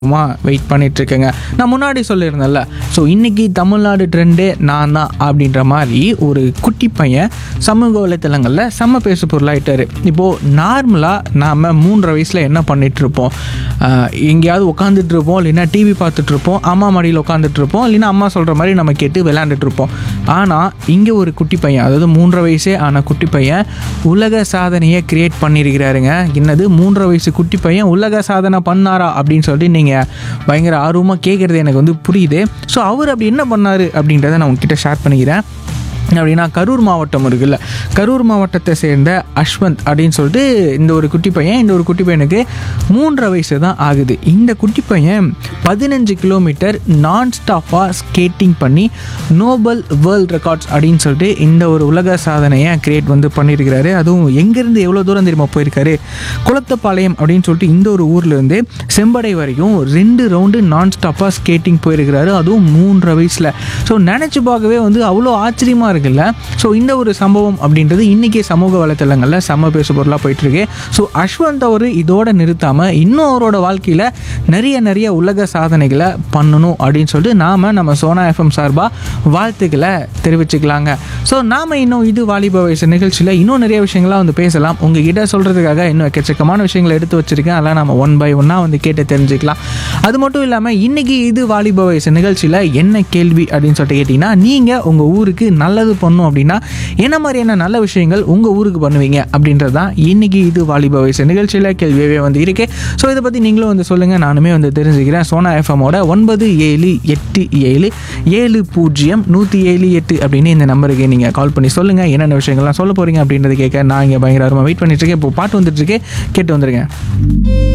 wait பண்ணிட்டு இருக்கேங்க நான் முன்னாடி சொல்லியிருந்தேன்ல ஸோ இன்னைக்கு தமிழ்நாடு ட்ரெண்டே நான் தான் அப்படின்ற மாதிரி ஒரு குட்டி பையன் சமூக வலைத்தளங்களில் செம்ம பேசு பொருளாயிட்டாரு இப்போது நார்மலாக நாம் மூன்றரை வயசில் என்ன பண்ணிட்டு இருப்போம் ஆஹ் எங்கேயாவது உட்காந்துட்டு இருப்போம் இல்லைன்னா டிவி பார்த்துட்டு இருப்போம் அம்மா மடியில் உட்காந்துட்டு இருப்போம் இல்லைன்னா அம்மா சொல்கிற மாதிரி நம்ம கேட்டு விளையாண்டுட்டு இருப்போம் ஆனால் இங்கே ஒரு குட்டி பையன் அதாவது மூன்றரை வயசே ஆன குட்டி பையன் உலக சாதனையை கிரியேட் பண்ணியிருக்கிறாருங்க என்னது மூன்றரை வயசு குட்டி பையன் உலக சாதனை பண்ணாரா அப்படின்னு சொல்லிட்டு நீங்கள் பயங்கர ஆர்வமாக கேட்குறது எனக்கு வந்து புரியுது ஸோ அவர் அப்படி என்ன பண்ணார் அப்படின்றத நான் உங்ககிட்ட ஷேர் பண்ணிக்கிறேன் அப்படின்னா கரூர் மாவட்டம் இருக்குல்ல கரூர் மாவட்டத்தை சேர்ந்த அஸ்வந்த் அப்படின்னு சொல்லிட்டு இந்த ஒரு குட்டி பையன் இந்த ஒரு குட்டி பையனுக்கு மூன்றரை வயசு தான் ஆகுது இந்த குட்டி பையன் பதினஞ்சு கிலோமீட்டர் நான் ஸ்டாப்பாக ஸ்கேட்டிங் பண்ணி நோபல் வேர்ல்ட் ரெக்கார்ட்ஸ் அப்படின்னு சொல்லிட்டு இந்த ஒரு உலக சாதனையை கிரியேட் வந்து பண்ணியிருக்கிறாரு அதுவும் எங்கேருந்து எவ்வளோ தூரம் தெரியுமா போயிருக்காரு குளத்தப்பாளையம் அப்படின்னு சொல்லிட்டு இந்த ஒரு ஊர்லேருந்து செம்படை வரைக்கும் ரெண்டு ரவுண்டு நான் ஸ்டாப்பாக ஸ்கேட்டிங் போயிருக்கிறாரு அதுவும் மூன்றரை வயசில் ஸோ நினச்சி பார்க்கவே வந்து அவ்வளோ ஆச்சரியமாக இருக்குல்ல ஸோ இந்த ஒரு சம்பவம் அப்படின்றது இன்றைக்கி சமூக வலைத்தளங்களில் செம்ம பேசு பொருளாக போயிட்டுருக்கு ஸோ அஸ்வந்த் அவர் இதோட நிறுத்தாமல் இன்னும் அவரோட வாழ்க்கையில் நிறைய நிறைய உலக சாதனைகளை பண்ணணும் அப்படின்னு சொல்லிட்டு நாம் நம்ம சோனா எஃப்எம் சார்பாக வாழ்த்துக்களை தெரிவிச்சுக்கலாங்க ஸோ நாம் இன்னும் இது வாலிப வயசு நிகழ்ச்சியில் இன்னும் நிறைய விஷயங்கள்லாம் வந்து பேசலாம் உங்ககிட்ட சொல்கிறதுக்காக இன்னும் எக்கச்சக்கமான விஷயங்களை எடுத்து வச்சிருக்கேன் அதெல்லாம் நம்ம ஒன் பை ஒன்னாக வந்து கேட்டு தெரிஞ்சுக்கலாம் அது மட்டும் இல்லாமல் இன்னைக்கு இது வாலிப வயசு நிகழ்ச்சியில் என்ன கேள்வி அப்படின்னு சொல்லிட்டு கேட்டிங்கன்னா நீங்கள் உங்கள் ஊருக்கு நல்லது பண்ணும் அப்படின்னா என்ன மாதிரியான நல்ல விஷயங்கள் உங்கள் ஊருக்கு பண்ணுவீங்க அப்படின்றது தான் இன்னைக்கு இது வாலிப வயசு நிகழ்ச்சியில் கேள்வியவே வந்து இருக்கு ஸோ இதை பற்றி நீங்களும் வந்து சொல்லுங்கள் நானுமே வந்து தெரிஞ்சுக்கிறேன் சோனா எஃப்எம்மோட ஒன்பது ஏழு எட்டு ஏழு ஏழு பூஜ்ஜியம் நூற்றி ஏழு எட்டு அப்படின்னு இந்த நம்பருக்கு நீங்கள் கால் பண்ணி சொல்லுங்கள் என்னென்ன விஷயங்கள்லாம் சொல்ல போகிறீங்க அப்படின்றத கேட்க நான் இங்கே பயங்கரமாக வெயிட் பண்ணிட்டு இருக்கேன் இப்போ பாட்டு வந்துட்டு இருக்கேன் கேட்டு வந்துருங்க